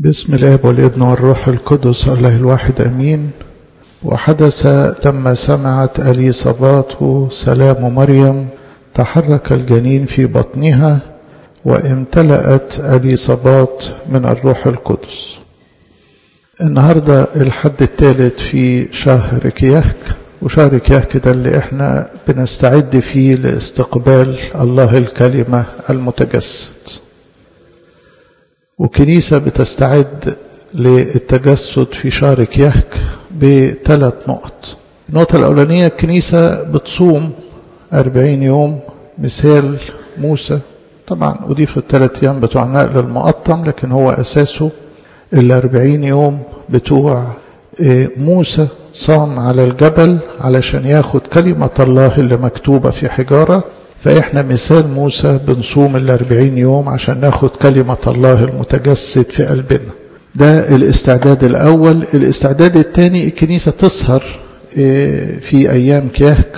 بسم الاب والابن والروح القدس الله الواحد امين وحدث لما سمعت اليصابات سلام مريم تحرك الجنين في بطنها وامتلأت اليصابات من الروح القدس النهاردة الحد الثالث في شهر كيهك وشهر كيهك ده اللي احنا بنستعد فيه لاستقبال الله الكلمة المتجسد وكنيسة بتستعد للتجسد في شهر كيهك بثلاث نقط النقطة الأولانية الكنيسة بتصوم أربعين يوم مثال موسى طبعا أضيف الثلاث أيام بتوع نقل المقطم لكن هو أساسه الأربعين يوم بتوع موسى صام على الجبل علشان ياخد كلمة الله اللي مكتوبة في حجارة فإحنا مثال موسى بنصوم الأربعين يوم عشان ناخد كلمة الله المتجسد في قلبنا ده الاستعداد الأول الاستعداد الثاني الكنيسة تسهر في أيام كيهك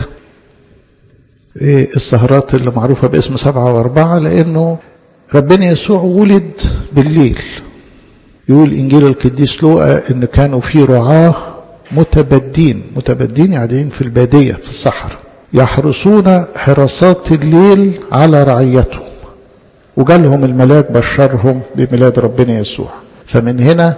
السهرات اللي معروفة باسم سبعة وأربعة لأنه ربنا يسوع ولد بالليل يقول إنجيل القديس لوقا إن كانوا في رعاة متبدين متبدين قاعدين في البادية في الصحراء يحرسون حراسات الليل على رعيتهم وجالهم الملاك بشرهم بميلاد ربنا يسوع فمن هنا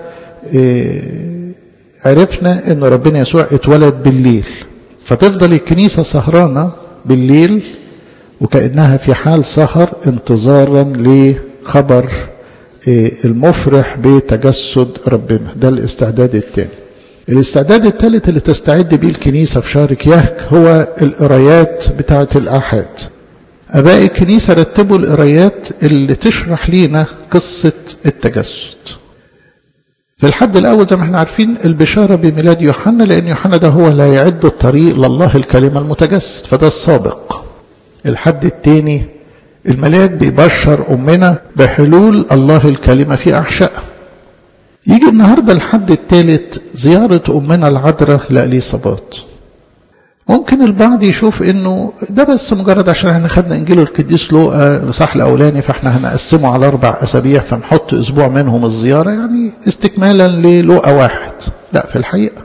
عرفنا ان ربنا يسوع اتولد بالليل فتفضل الكنيسة سهرانة بالليل وكأنها في حال سهر انتظارا لخبر المفرح بتجسد ربنا ده الاستعداد الثاني الاستعداد الثالث اللي تستعد بيه الكنيسة في شهر كيهك هو القرايات بتاعة الآحاد أباء الكنيسة رتبوا القرايات اللي تشرح لينا قصة التجسد في الحد الأول زي ما احنا عارفين البشارة بميلاد يوحنا لأن يوحنا ده هو لا يعد الطريق لله الكلمة المتجسد فده السابق الحد الثاني الملاك بيبشر أمنا بحلول الله الكلمة في أحشائها يجي النهاردة الحد الثالث زيارة أمنا العذراء لأليصابات ممكن البعض يشوف انه ده بس مجرد عشان احنا خدنا انجيل القديس لوقا الاصحاح الاولاني فاحنا هنقسمه على اربع اسابيع فنحط اسبوع منهم الزياره يعني استكمالا للوقا واحد لا في الحقيقه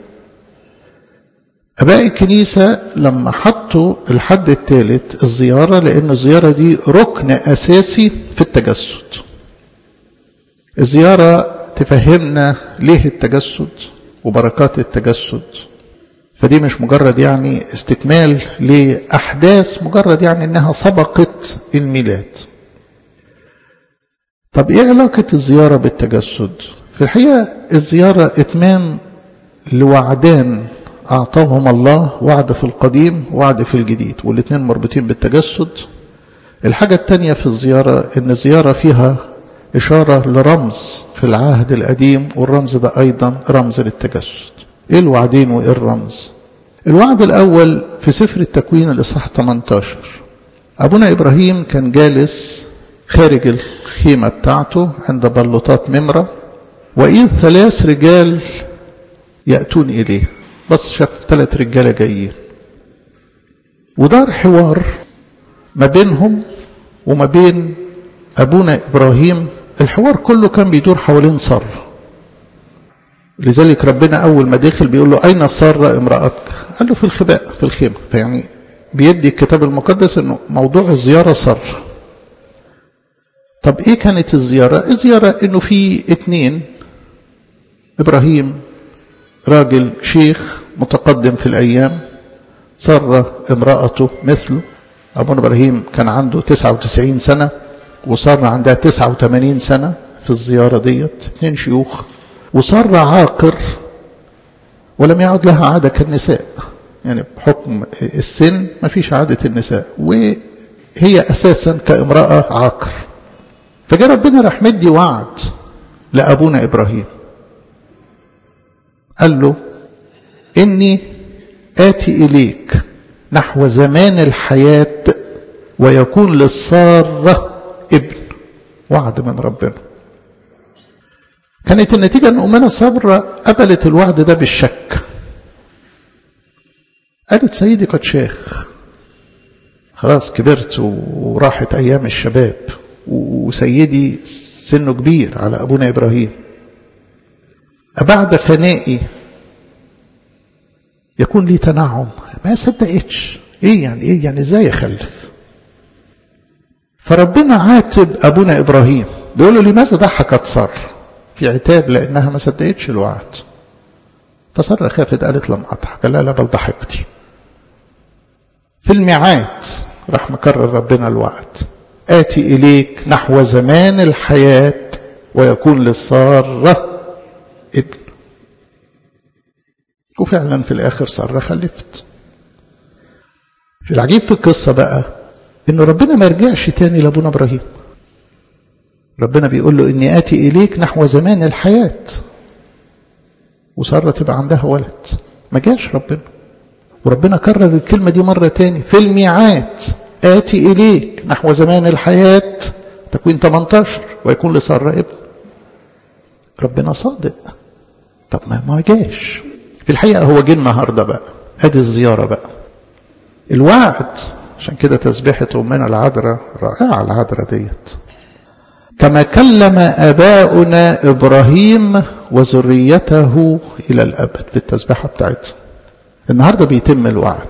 اباء الكنيسه لما حطوا الحد الثالث الزياره لان الزياره دي ركن اساسي في التجسد الزياره تفهمنا ليه التجسد وبركات التجسد فدي مش مجرد يعني استكمال لأحداث مجرد يعني إنها سبقت الميلاد طب إيه علاقة الزيارة بالتجسد في الحقيقة الزيارة إتمام لوعدان أعطاهم الله وعد في القديم وعد في الجديد والاثنين مربوطين بالتجسد الحاجة الثانية في الزيارة إن الزيارة فيها إشارة لرمز في العهد القديم والرمز ده أيضا رمز للتجسد إيه الوعدين وإيه الرمز الوعد الأول في سفر التكوين الإصحاح 18 أبونا إبراهيم كان جالس خارج الخيمة بتاعته عند بلوطات ممرة وإذ ثلاث رجال يأتون إليه بس شاف ثلاث رجالة جايين ودار حوار ما بينهم وما بين أبونا إبراهيم الحوار كله كان بيدور حوالين سارة لذلك ربنا أول ما دخل بيقول له أين سارة امرأتك قال له في الخباء في الخيمة فيعني بيدي الكتاب المقدس أنه موضوع الزيارة سارة طب إيه كانت الزيارة الزيارة أنه في اتنين إبراهيم راجل شيخ متقدم في الأيام سارة امرأته مثله أبونا إبراهيم كان عنده 99 سنة وسارة عندها 89 سنة في الزيارة ديت اثنين شيوخ وسارة عاقر ولم يعد لها عادة كالنساء يعني بحكم السن ما فيش عادة النساء وهي أساسا كامرأة عاقر فجاء ربنا راح مدي وعد لأبونا إبراهيم قال له إني آتي إليك نحو زمان الحياة ويكون للسارة ابن وعد من ربنا كانت النتيجة أن أمنا صبرة قبلت الوعد ده بالشك قالت سيدي قد شيخ خلاص كبرت وراحت أيام الشباب وسيدي سنه كبير على أبونا إبراهيم بعد فنائي يكون لي تنعم ما صدقتش ايه يعني ايه يعني ازاي اخلف فربنا عاتب ابونا ابراهيم بيقول له لماذا ضحكت ساره في عتاب لانها ما صدقتش الوعد فساره خافت قالت لم اضحك لا لا بل ضحكتي في الميعاد راح مكرر ربنا الوعد آتي إليك نحو زمان الحياة ويكون للسارة ابن وفعلا في الآخر سارة خلفت العجيب في القصة بقى إن ربنا ما رجعش تاني لأبونا إبراهيم ربنا بيقول له إني آتي إليك نحو زمان الحياة وسارة تبقى عندها ولد ما جاش ربنا وربنا كرر الكلمة دي مرة تاني في الميعاد آتي إليك نحو زمان الحياة تكوين 18 ويكون لسارة ابن ربنا صادق طب ما ما جاش في الحقيقة هو جه النهاردة بقى ادي الزيارة بقى الوعد عشان كده تسبيحة أمنا العذراء رائعة العذراء ديت كما كلم آباؤنا إبراهيم وذريته إلى الأبد بالتسبيحة بتاعتها النهاردة بيتم الوعد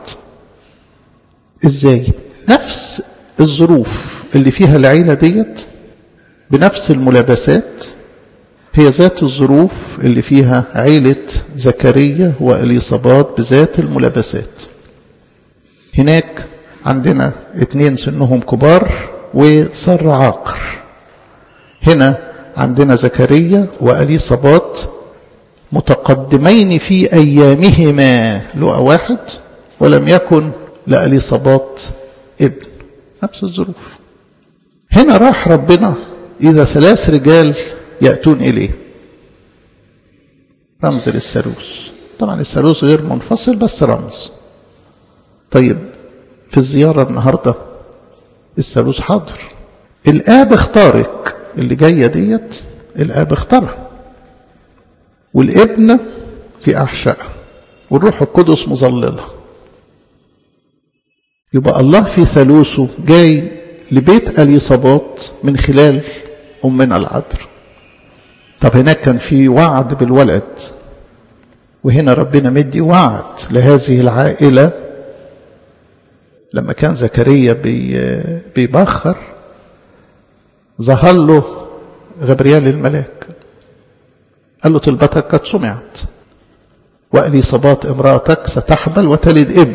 إزاي نفس الظروف اللي فيها العيلة ديت بنفس الملابسات هي ذات الظروف اللي فيها عيلة زكريا وإليصابات بذات الملابسات هناك عندنا اتنين سنهم كبار وصر عاقر هنا عندنا زكريا وأليصابات متقدمين في أيامهما لقى واحد ولم يكن لأليصابات ابن نفس الظروف هنا راح ربنا إذا ثلاث رجال يأتون إليه رمز للثالوث طبعا الثالوث غير منفصل بس رمز طيب في الزيارة النهاردة الثالوث حاضر الآب اختارك اللي جاية ديت الآب اختارها والابن في أحشائها والروح القدس مظللها يبقى الله في ثالوثه جاي لبيت اليصابات من خلال أمنا العذراء طب هناك كان في وعد بالولد وهنا ربنا مدي وعد لهذه العائلة لما كان زكريا بي بيبخر ظهر له غبريال الملاك قال له طلبتك قد سمعت وأليصابات امرأتك ستحبل وتلد ابن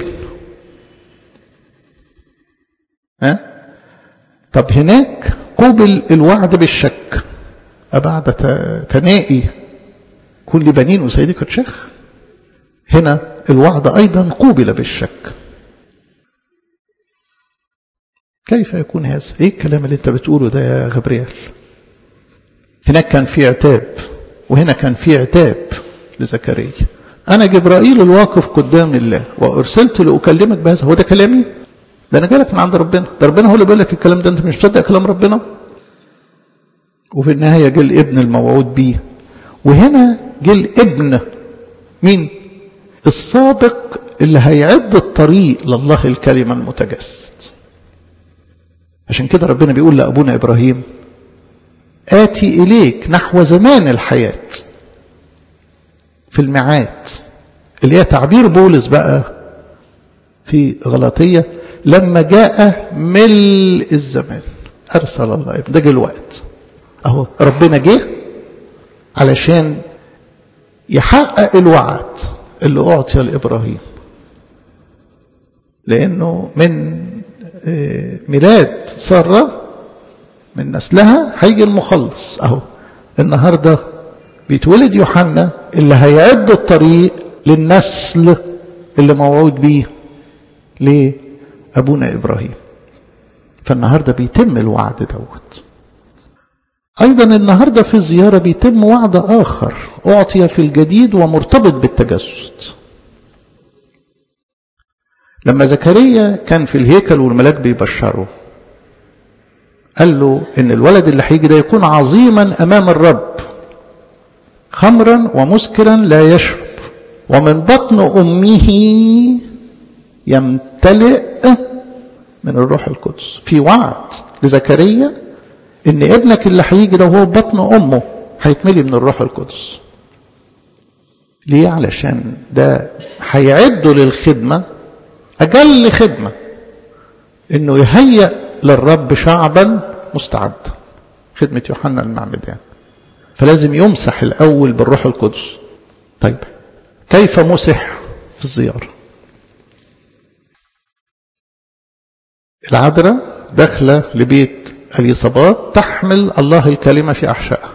ها؟ طب هناك قوبل الوعد بالشك أبعد تنائي كل بنين وسيدي قد شيخ هنا الوعد أيضا قوبل بالشك كيف يكون هذا ايه الكلام اللي انت بتقوله ده يا غبريال هناك كان في عتاب وهنا كان في عتاب لزكريا انا جبرائيل الواقف قدام الله وارسلت لاكلمك بهذا هو ده كلامي ده انا جالك من عند ربنا ده ربنا هو اللي بيقول لك الكلام ده انت مش مصدق كلام ربنا وفي النهايه جه الابن الموعود بيه وهنا جه الابن مين الصادق اللي هيعد الطريق لله الكلمه المتجسد عشان كده ربنا بيقول لأبونا إبراهيم آتي إليك نحو زمان الحياة في الميعاد اللي هي تعبير بولس بقى في غلطية لما جاء ملء الزمان أرسل الله ابن ده جه الوقت أهو ربنا جه علشان يحقق الوعد اللي أعطي لإبراهيم لأنه من ميلاد سارة من نسلها هيجي المخلص اهو النهارده بيتولد يوحنا اللي هيعد الطريق للنسل اللي موعود بيه لابونا ابراهيم فالنهارده بيتم الوعد دوت ايضا النهارده في الزياره بيتم وعد اخر اعطي في الجديد ومرتبط بالتجسد لما زكريا كان في الهيكل والملاك بيبشره قال له ان الولد اللي هيجي ده يكون عظيما امام الرب خمرا ومسكرا لا يشرب ومن بطن امه يمتلئ من الروح القدس في وعد لزكريا ان ابنك اللي هيجي ده وهو بطن امه هيتملي من الروح القدس ليه علشان ده هيعدوا للخدمة أجل خدمة إنه يهيأ للرب شعبا مستعدا خدمة يوحنا المعمدان فلازم يمسح الأول بالروح القدس طيب كيف مسح في الزيارة العذراء داخلة لبيت اليصابات تحمل الله الكلمة في أحشائها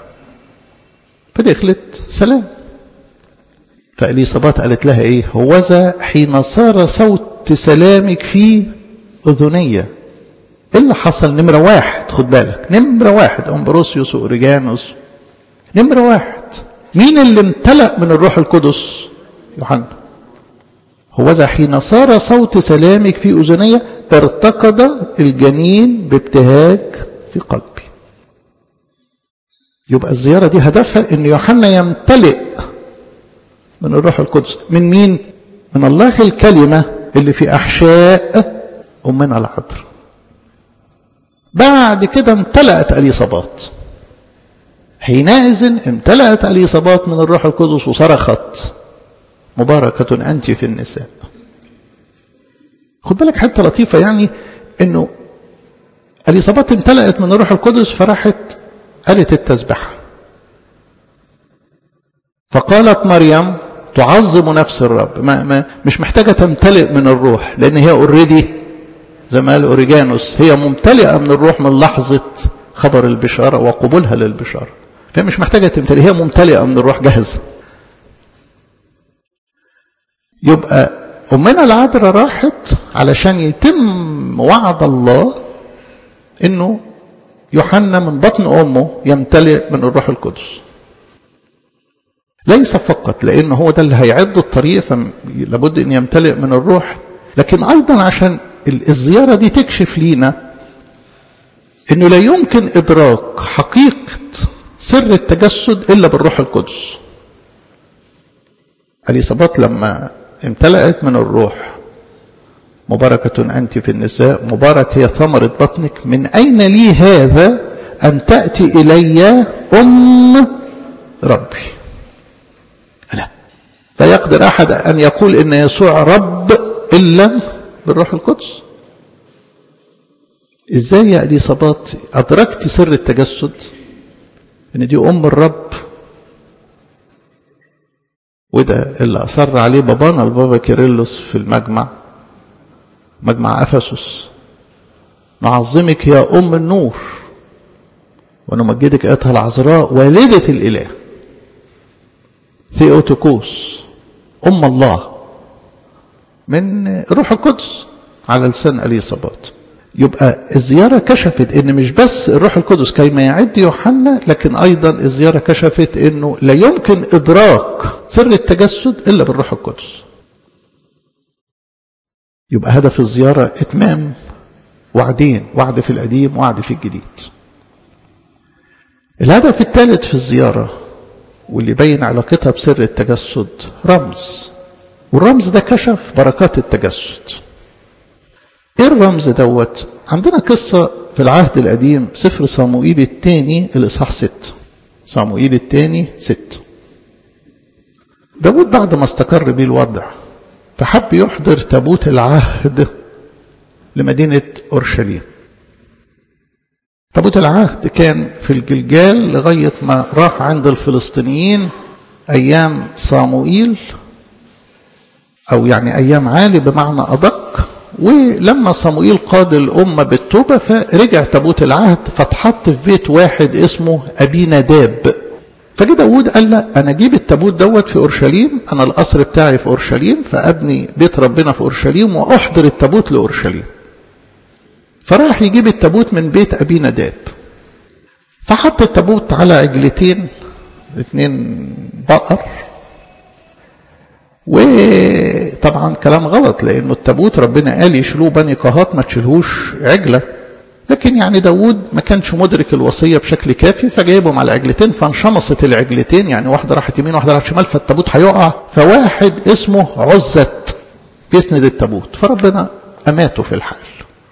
فدخلت سلام فاليصابات قالت لها ايه هوذا حين صار صوت سلامك في اذنية ايه اللي حصل نمرة واحد خد بالك نمرة واحد امبروسيوس واوريجانوس نمرة واحد مين اللي امتلأ من الروح القدس يوحنا هوذا حين صار صوت سلامك في اذنية ارتقد الجنين بابتهاج في قلبي يبقى الزيارة دي هدفها ان يوحنا يمتلئ من الروح القدس من مين من الله الكلمة اللي في أحشاء أمنا العذراء بعد كده امتلأت اليصابات حينئذ امتلأت اليصابات من الروح القدس وصرخت مباركة أنت في النساء خد بالك حتة لطيفة يعني انه اليصابات امتلأت من الروح القدس فراحت قالت التسبحة فقالت مريم تعظم نفس الرب ما ما مش محتاجة تمتلئ من الروح لأن هي اوريدي زي ما قال أوريجانوس هي ممتلئة من الروح من لحظة خبر البشارة وقبولها للبشارة فهي مش محتاجة تمتلئ هي ممتلئة من الروح جاهزة يبقى أمنا العذراء راحت علشان يتم وعد الله إنه يوحنا من بطن أمه يمتلئ من الروح القدس ليس فقط لأن هو ده اللي هيعد الطريق فلابد أن يمتلئ من الروح لكن أيضا عشان الزيارة دي تكشف لينا أنه لا يمكن إدراك حقيقة سر التجسد إلا بالروح القدس اليصابات لما امتلأت من الروح مباركة أنت في النساء مبارك هي ثمرة بطنك من أين لي هذا أن تأتي إلي أم ربي لا لا يقدر أحد أن يقول إن يسوع رب إلا بالروح القدس إزاي يا إليصابات أدركت سر التجسد إن دي أم الرب وده اللي أصر عليه بابانا البابا كيرلس في المجمع مجمع أفسس نعظمك يا أم النور ونمجدك أيتها العذراء والدة الإله ثيوتوكوس أم الله من روح القدس على لسان اليصابات يبقى الزيارة كشفت ان مش بس الروح القدس كيما يعد يوحنا لكن ايضا الزيارة كشفت انه لا يمكن ادراك سر التجسد الا بالروح القدس يبقى هدف الزيارة اتمام وعدين وعد في القديم وعد في الجديد الهدف الثالث في الزيارة واللي يبين علاقتها بسر التجسد رمز والرمز ده كشف بركات التجسد ايه الرمز دوت عندنا قصة في العهد القديم سفر صموئيل الثاني الاصحاح ست صموئيل الثاني ست داود بعد ما استقر بيه الوضع فحب يحضر تابوت العهد لمدينة أورشليم تابوت العهد كان في الجلجال لغاية ما راح عند الفلسطينيين أيام صاموئيل أو يعني أيام عالي بمعنى أدق ولما صموئيل قاد الأمة بالتوبة فرجع تابوت العهد فاتحط في بيت واحد اسمه أبي نداب فجي داود قال لا أنا أجيب التابوت دوت في أورشليم أنا القصر بتاعي في أورشليم فأبني بيت ربنا في أورشليم وأحضر التابوت لأورشليم فراح يجيب التابوت من بيت أبي نداب فحط التابوت على عجلتين اثنين بقر وطبعا كلام غلط لانه التابوت ربنا قال يشيلوه بني قهات ما تشيلهوش عجله لكن يعني داود ما كانش مدرك الوصيه بشكل كافي فجايبهم على عجلتين فانشمصت العجلتين يعني واحده راحت يمين واحده راحت شمال فالتابوت هيقع فواحد اسمه عزت بيسند التابوت فربنا اماته في الحال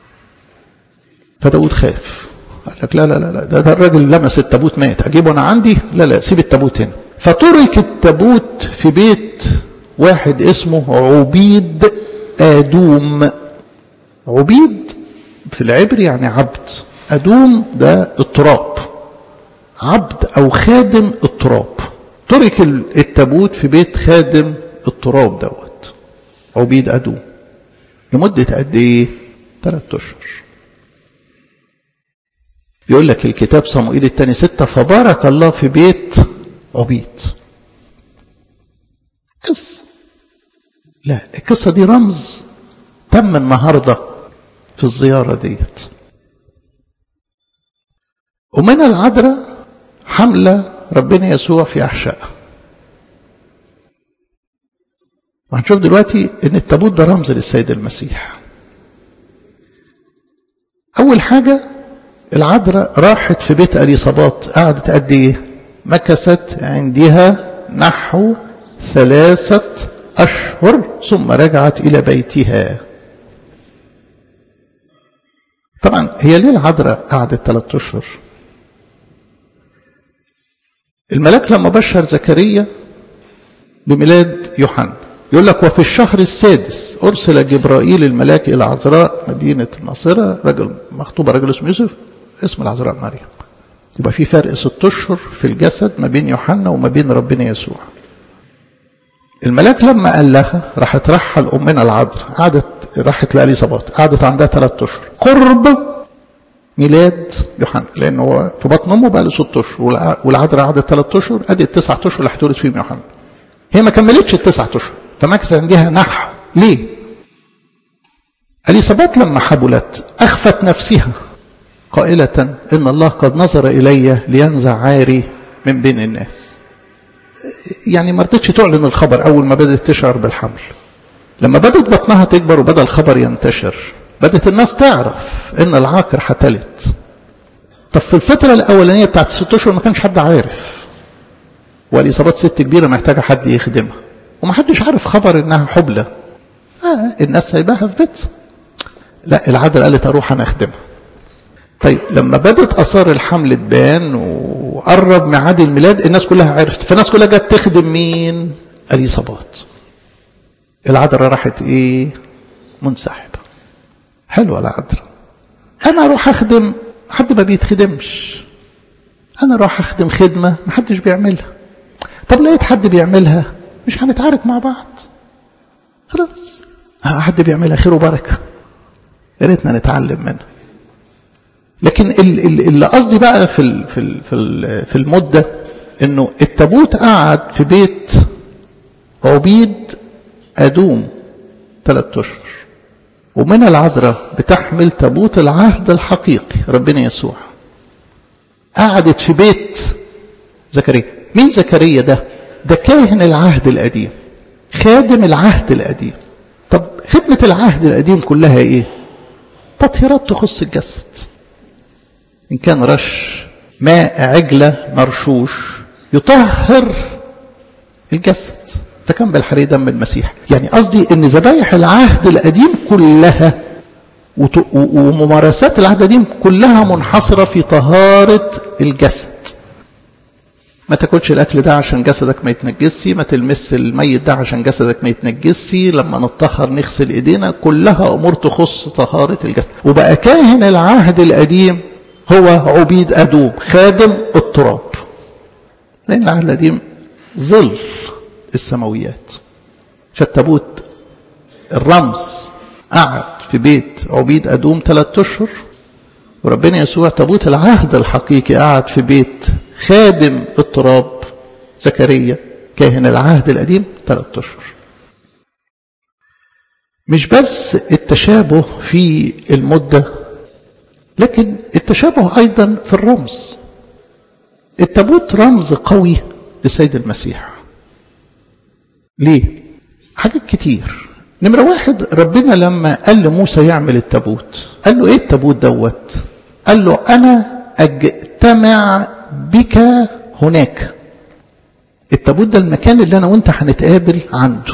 فداود خاف قال لك لا لا لا ده, ده الراجل لمس التابوت مات اجيبه انا عندي لا لا سيب التابوت هنا فترك التابوت في بيت واحد اسمه عبيد آدوم عبيد في العبري يعني عبد أدوم ده التراب عبد أو خادم التراب ترك التابوت في بيت خادم التراب دوت عبيد أدوم لمدة قد إيه؟ ثلاث أشهر يقول لك الكتاب صموئيل الثاني ستة فبارك الله في بيت عبيد قصة لا القصة دي رمز تم النهاردة في الزيارة ديت ومن العذراء حملة ربنا يسوع في أحشائها وهنشوف دلوقتي ان التابوت ده رمز للسيد المسيح اول حاجة العذراء راحت في بيت اليصابات قعدت قد ايه مكثت عندها نحو ثلاثة أشهر ثم رجعت إلى بيتها طبعا هي ليه العذراء قعدت ثلاثة أشهر الملاك لما بشر زكريا بميلاد يوحنا يقول لك وفي الشهر السادس أرسل جبرائيل الملاك إلى عذراء مدينة الناصرة رجل مخطوبة رجل اسمه يوسف اسم العذراء مريم يبقى في فرق ست أشهر في الجسد ما بين يوحنا وما بين ربنا يسوع الملاك لما قال لها راح ترحل أمنا العذراء قعدت راحت لأليصابات قعدت عندها ثلاث أشهر قرب ميلاد يوحنا لأنه في بطن أمه بقى له ست أشهر والعذراء قعدت ثلاث أشهر أدي التسع أشهر اللي هتولد فيهم يوحنا هي ما كملتش التسع أشهر فمكث عندها نحو ليه؟ أليصابات لما حبلت أخفت نفسها قائلة إن الله قد نظر إلي لينزع عاري من بين الناس يعني ما رضتش تعلن الخبر أول ما بدأت تشعر بالحمل لما بدأت بطنها تكبر وبدأ الخبر ينتشر بدأت الناس تعرف إن العاقر حتلت طب في الفترة الأولانية بتاعت الست أشهر ما كانش حد عارف والإصابات ست كبيرة محتاجة حد يخدمها ومحدش عارف خبر إنها حبلى آه الناس سايباها في بيتها لا العادة قالت أروح أنا أخدمها طيب لما بدت اثار الحمل تبان وقرب ميعاد الميلاد الناس كلها عرفت فالناس كلها جت تخدم مين اليصابات العذراء راحت ايه منسحبه حلوه العذراء انا اروح اخدم حد ما بيتخدمش انا اروح اخدم خدمه ما حدش بيعملها طب لقيت حد بيعملها مش هنتعارك مع بعض خلاص حد بيعملها خير وبركه يا ريتنا نتعلم منها لكن اللي قصدي بقى في في في في المده انه التابوت قعد في بيت عبيد ادوم ثلاث اشهر ومن العذراء بتحمل تابوت العهد الحقيقي ربنا يسوع قعدت في بيت زكريا مين زكريا ده ده كاهن العهد القديم خادم العهد القديم طب خدمة العهد القديم كلها ايه تطهيرات تخص الجسد إن كان رش ماء عجلة مرشوش يطهر الجسد فكان بالحري دم المسيح يعني قصدي ان ذبايح العهد القديم كلها وممارسات العهد القديم كلها منحصرة في طهارة الجسد ما تاكلش الاكل ده عشان جسدك ما يتنجسش ما تلمس الميت ده عشان جسدك ما يتنجسش لما نطهر نغسل ايدينا كلها امور تخص طهارة الجسد وبقى كاهن العهد القديم هو عبيد أدوم خادم التراب لأن العهد القديم ظل السماويات فالتابوت الرمز قعد في بيت عبيد أدوم ثلاثة أشهر وربنا يسوع تابوت العهد الحقيقي قعد في بيت خادم التراب زكريا كاهن العهد القديم ثلاثة أشهر مش بس التشابه في المده لكن التشابه أيضا في الرمز التابوت رمز قوي لسيد المسيح ليه؟ حاجات كتير نمرة واحد ربنا لما قال لموسى يعمل التابوت قال له ايه التابوت دوت قال له انا اجتمع بك هناك التابوت ده المكان اللي انا وانت هنتقابل عنده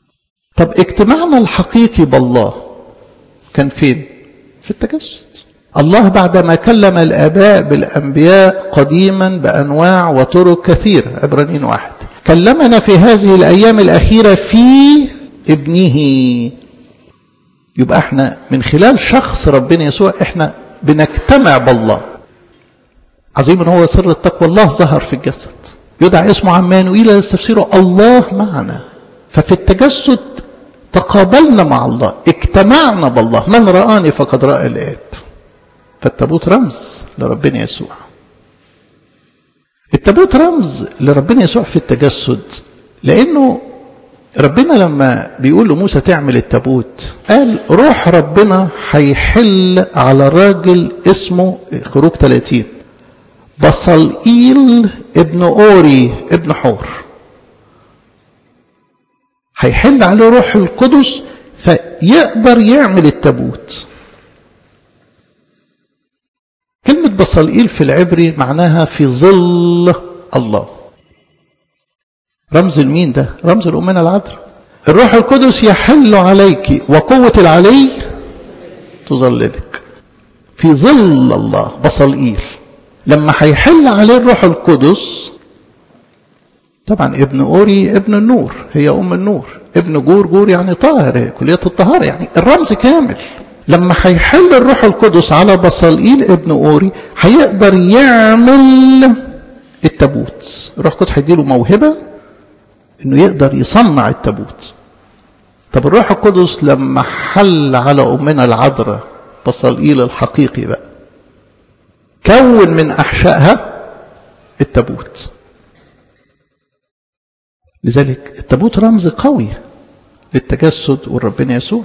طب اجتماعنا الحقيقي بالله كان فين في التجسد الله بعدما كلم الآباء بالأنبياء قديما بأنواع وطرق كثيرة عبرانيين واحد كلمنا في هذه الأيام الأخيرة في ابنه يبقى احنا من خلال شخص ربنا يسوع احنا بنجتمع بالله عظيم هو سر التقوى الله ظهر في الجسد يدعى اسمه عمانوئيل لتفسيره الله معنا ففي التجسد تقابلنا مع الله اجتمعنا بالله من رآني فقد رأى الآب فالتابوت رمز لربنا يسوع التابوت رمز لربنا يسوع في التجسد لأنه ربنا لما بيقول لموسى تعمل التابوت قال روح ربنا هيحل على راجل اسمه خروج 30 بصلئيل ابن أوري ابن حور هيحل عليه روح القدس فيقدر يعمل التابوت كلمة بصلئيل في العبري معناها في ظل الله رمز المين ده رمز الأمنا العذراء الروح القدس يحل عليك وقوة العلي تظللك في ظل الله بصلئيل لما هيحل عليه الروح القدس طبعا ابن أوري ابن النور هي أم النور ابن جور جور يعني طاهر كلية الطهارة يعني الرمز كامل لما هيحل الروح القدس على بصلئيل ابن أوري هيقدر يعمل التابوت الروح القدس هيديله موهبة انه يقدر يصنع التابوت طب الروح القدس لما حل على أمنا العذراء بصلئيل الحقيقي بقى كون من أحشائها التابوت لذلك التابوت رمز قوي للتجسد والربنا يسوع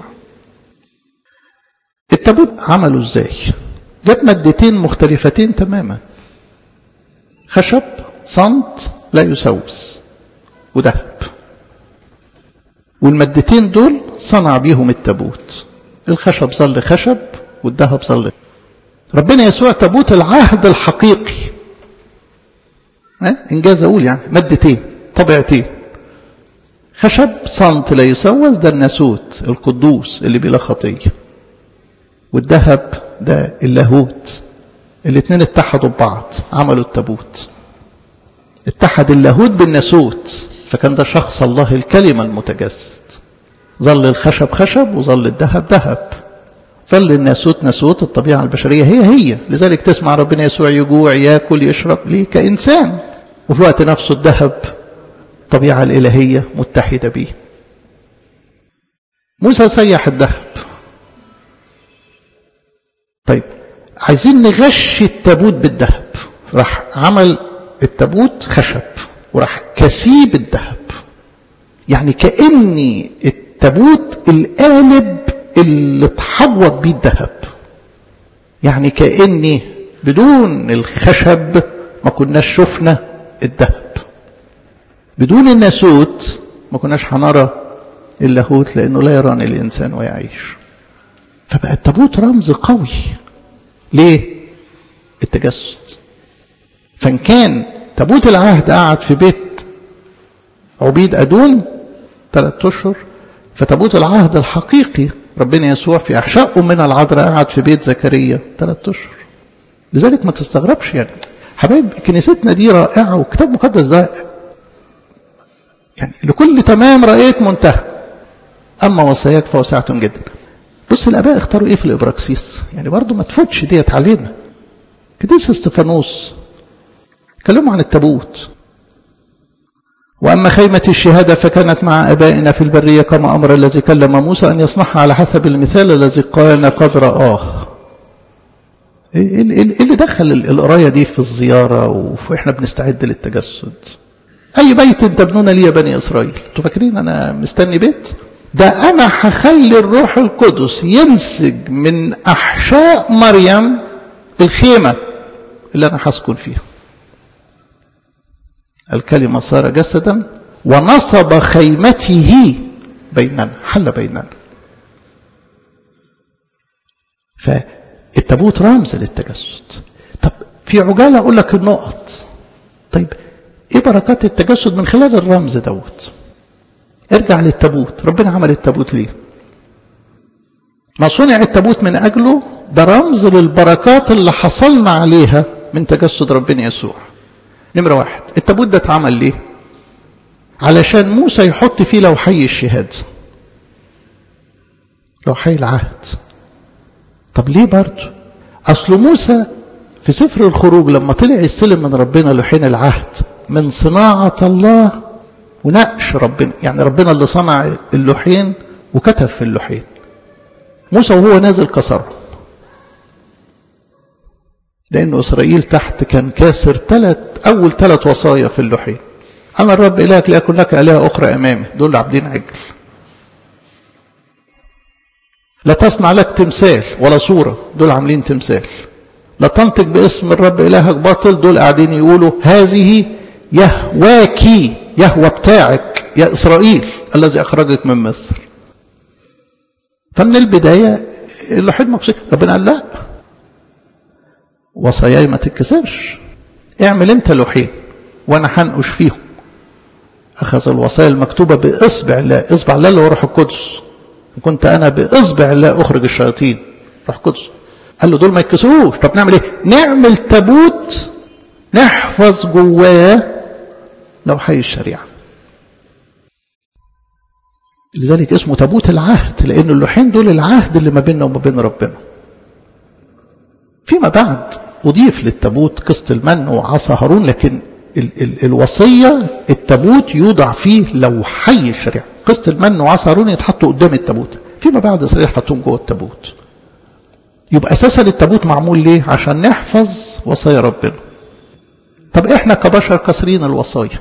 التابوت عمله ازاي جاب مادتين مختلفتين تماما خشب صمت لا يسوس وذهب والمادتين دول صنع بيهم التابوت الخشب ظل خشب والذهب ظل ربنا يسوع تابوت العهد الحقيقي اه؟ انجاز اقول يعني مادتين طبيعتين خشب صمت لا يسوس ده الناسوت القدوس اللي بلا خطيه والذهب ده اللاهوت الاثنين اتحدوا ببعض عملوا التابوت اتحد اللاهوت بالناسوت فكان ده شخص الله الكلمة المتجسد ظل الخشب خشب وظل الذهب ذهب ظل الناسوت ناسوت الطبيعة البشرية هي هي لذلك تسمع ربنا يسوع يجوع ياكل يشرب ليه كإنسان وفي الوقت نفسه الذهب الطبيعة الإلهية متحدة به موسى سيح الذهب طيب عايزين نغش التابوت بالذهب راح عمل التابوت خشب وراح كسيب الذهب يعني كأني التابوت القالب اللي اتحوط بيه الذهب يعني كأني بدون الخشب ما كناش شفنا الذهب بدون الناسوت ما كناش هنرى اللاهوت لأنه لا يراني الإنسان ويعيش فبقى التابوت رمز قوي ليه التجسد فان كان تابوت العهد قعد في بيت عبيد أدون ثلاثة أشهر فتابوت العهد الحقيقي ربنا يسوع في أحشاء من العذراء قعد في بيت زكريا ثلاثة أشهر لذلك ما تستغربش يعني حبايب كنيستنا دي رائعة والكتاب المقدس ده يعني لكل تمام رأيت منتهى أما وصاياك فوسعة جدا بص الآباء اختاروا إيه في الإبراكسيس يعني برضو ما تفوتش ديت علينا قديس استفانوس كلموا عن التابوت وأما خيمة الشهادة فكانت مع أبائنا في البرية كما أمر الذي كلم موسى أن يصنعها على حسب المثال الذي كان قد رآه إيه اللي دخل القراية دي في الزيارة وإحنا بنستعد للتجسد أي بيت تبنون لي يا بني إسرائيل أنتوا فاكرين أنا مستني بيت ده أنا هخلي الروح القدس ينسج من أحشاء مريم الخيمة اللي أنا هسكن فيها الكلمة صار جسدا ونصب خيمته بيننا حل بيننا فالتابوت رمز للتجسد طب في عجالة أقول لك النقط طيب إيه بركات التجسد من خلال الرمز دوت ارجع للتابوت ربنا عمل التابوت ليه ما صنع التابوت من أجله ده رمز للبركات اللي حصلنا عليها من تجسد ربنا يسوع نمرة واحد التابوت ده اتعمل ليه علشان موسى يحط فيه لوحي الشهادة لوحي العهد طب ليه برضه أصل موسى في سفر الخروج لما طلع يستلم من ربنا لوحين العهد من صناعة الله ونقش ربنا يعني ربنا اللي صنع اللوحين وكتب في اللوحين موسى وهو نازل كسرهم لأن إسرائيل تحت كان كاسر ثلاث أول ثلاث وصايا في اللوحين أنا الرب إلهك لا يكن لك آلهة أخرى أمامي دول عابدين عجل لا تصنع لك تمثال ولا صورة دول عاملين تمثال لا تنطق باسم الرب إلهك باطل دول قاعدين يقولوا هذه يهواكي يهوى بتاعك يا إسرائيل الذي أخرجك من مصر فمن البداية اللوحين مقصود ربنا قال لا وصاياي ما تتكسرش اعمل انت لوحين وانا هنقش فيهم اخذ الوصايا المكتوبة باصبع الله اصبع الله اللي هو روح القدس كنت انا باصبع الله اخرج الشياطين روح القدس قال له دول ما يتكسروش طب نعمل ايه نعمل تابوت نحفظ جواه لوحي الشريعه لذلك اسمه تابوت العهد لأن اللوحين دول العهد اللي ما بيننا وما بين ربنا فيما بعد أضيف للتابوت قسط المن وعصا هارون لكن ال ال الوصية التابوت يوضع فيه لوحي الشريعة قسط المن وعصا هارون يتحطوا قدام التابوت فيما بعد إسرائيل حطوهم جوه التابوت يبقى أساسا التابوت معمول ليه عشان نحفظ وصايا ربنا طب احنا كبشر كسرين الوصايا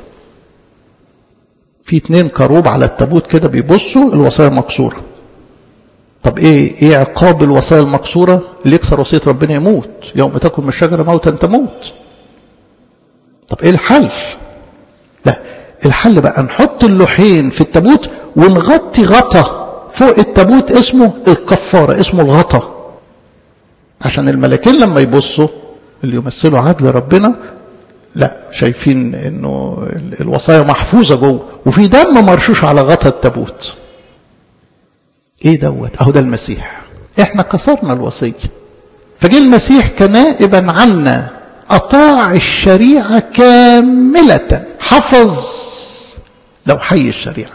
في اتنين كروب على التابوت كده بيبصوا الوصايا مكسورة طب ايه ايه عقاب الوصايا المكسورة اللي يكسر وصية ربنا يموت يوم تكن من الشجرة موتا تموت طب ايه الحل لا الحل بقى نحط اللوحين في التابوت ونغطي غطا فوق التابوت اسمه الكفارة اسمه الغطا عشان الملكين لما يبصوا اللي يمثلوا عدل ربنا لا شايفين انه الوصايا محفوظة جوه وفي دم مرشوش على غطا التابوت ايه دوت اهو ده المسيح احنا كسرنا الوصية فجه المسيح كنائبا عنا اطاع الشريعة كاملة حفظ لو حي الشريعة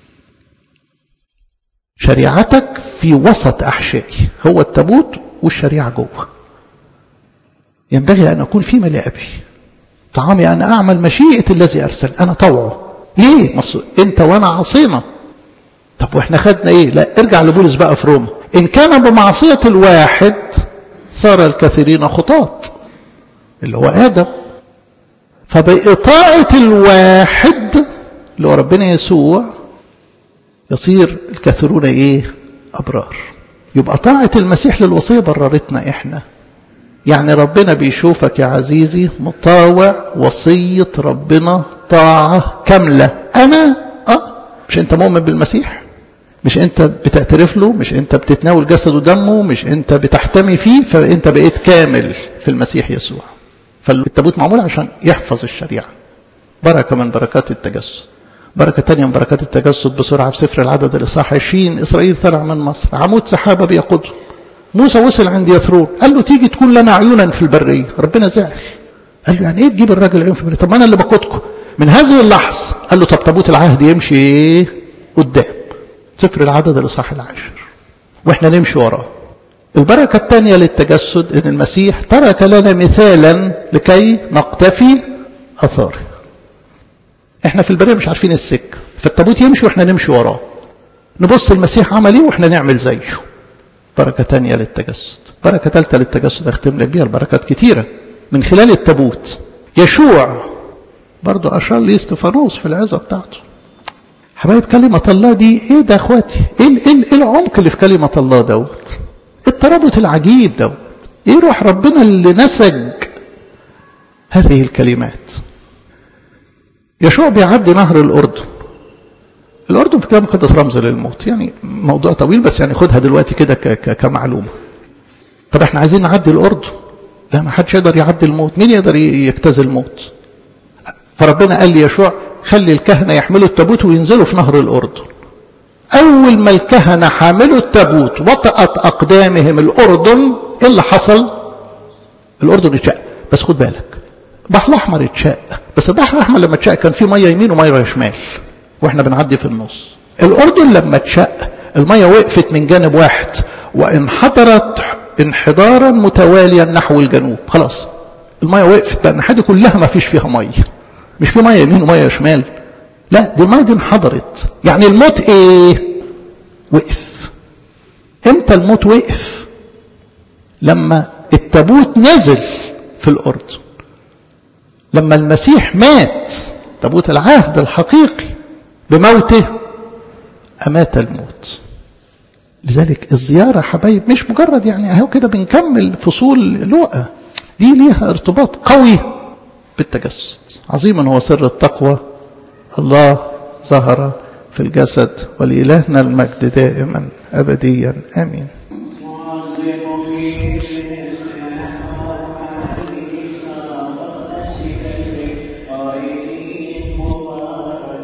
شريعتك في وسط احشائي هو التابوت والشريعة جوه ينبغي ان اكون في ملابي طعامي أن أعمل مشيئة الذي أرسل أنا طوعه ليه مصر أنت وأنا عصينا طب وإحنا خدنا إيه لا ارجع لبولس بقى في روما إن كان بمعصية الواحد صار الكثيرين خطاط اللي هو آدم فبإطاعة الواحد اللي هو ربنا يسوع يصير الكثيرون إيه أبرار يبقى طاعة المسيح للوصية بررتنا إحنا يعني ربنا بيشوفك يا عزيزي مطاوع وصية ربنا طاعة كاملة أنا أه مش أنت مؤمن بالمسيح مش أنت بتعترف له مش أنت بتتناول جسد ودمه مش أنت بتحتمي فيه فأنت بقيت كامل في المسيح يسوع فالتابوت معمول عشان يحفظ الشريعة بركة من بركات التجسد بركة تانية من بركات التجسد بسرعة في سفر العدد الإصحاح 20 إسرائيل طلع من مصر عمود سحابة بيقوده موسى وصل عند يثرون قال له تيجي تكون لنا عيونا في البرية ربنا زعل قال له يعني ايه تجيب الراجل عيون في البرية طب ما انا اللي بقودكم من هذه اللحظة قال له طب تابوت العهد يمشي ايه قدام سفر العدد الاصحاح العاشر واحنا نمشي وراه البركة الثانية للتجسد ان المسيح ترك لنا مثالا لكي نقتفي اثاره احنا في البرية مش عارفين السكة فالتابوت يمشي واحنا نمشي وراه نبص المسيح عمل ايه واحنا نعمل زيه بركة تانية للتجسد بركة ثالثة للتجسد اختم لك بيها البركات كتيرة من خلال التابوت يشوع برضو أشار لي استفانوس في العظة بتاعته حبايب كلمة الله دي ايه ده اخواتي ايه, إيه, إيه العمق اللي في كلمة الله دوت الترابط العجيب دوت ايه روح ربنا اللي نسج هذه الكلمات يشوع بيعدي نهر الأردن الأردن في كلام مقدس رمز للموت يعني موضوع طويل بس يعني خدها دلوقتي كده كمعلومة طب احنا عايزين نعدي الأردن لا ما حدش يقدر يعدي الموت مين يقدر يجتاز الموت فربنا قال لي يشوع خلي الكهنة يحملوا التابوت وينزلوا في نهر الأردن أول ما الكهنة حاملوا التابوت وطأت أقدامهم الأردن إيه اللي حصل؟ الأردن اتشق بس خد بالك البحر الأحمر اتشق بس البحر الأحمر لما اتشق كان فيه مية يمين ومية شمال واحنا بنعدي في النص الأردن لما اتشق المية وقفت من جانب واحد وانحدرت انحدارا متواليا نحو الجنوب خلاص المية وقفت بقى الناحية دي كلها ما فيش فيها مية مش في مية يمين ومية شمال لا دي المية دي انحدرت يعني الموت ايه وقف امتى الموت وقف لما التابوت نزل في الأردن لما المسيح مات تابوت العهد الحقيقي بموته أمات الموت لذلك الزيارة حبايب مش مجرد يعني اهو كده بنكمل فصول لوقا دي ليها ارتباط قوي بالتجسد عظيما هو سر التقوى الله ظهر في الجسد ولإلهنا المجد دائما أبديا آمين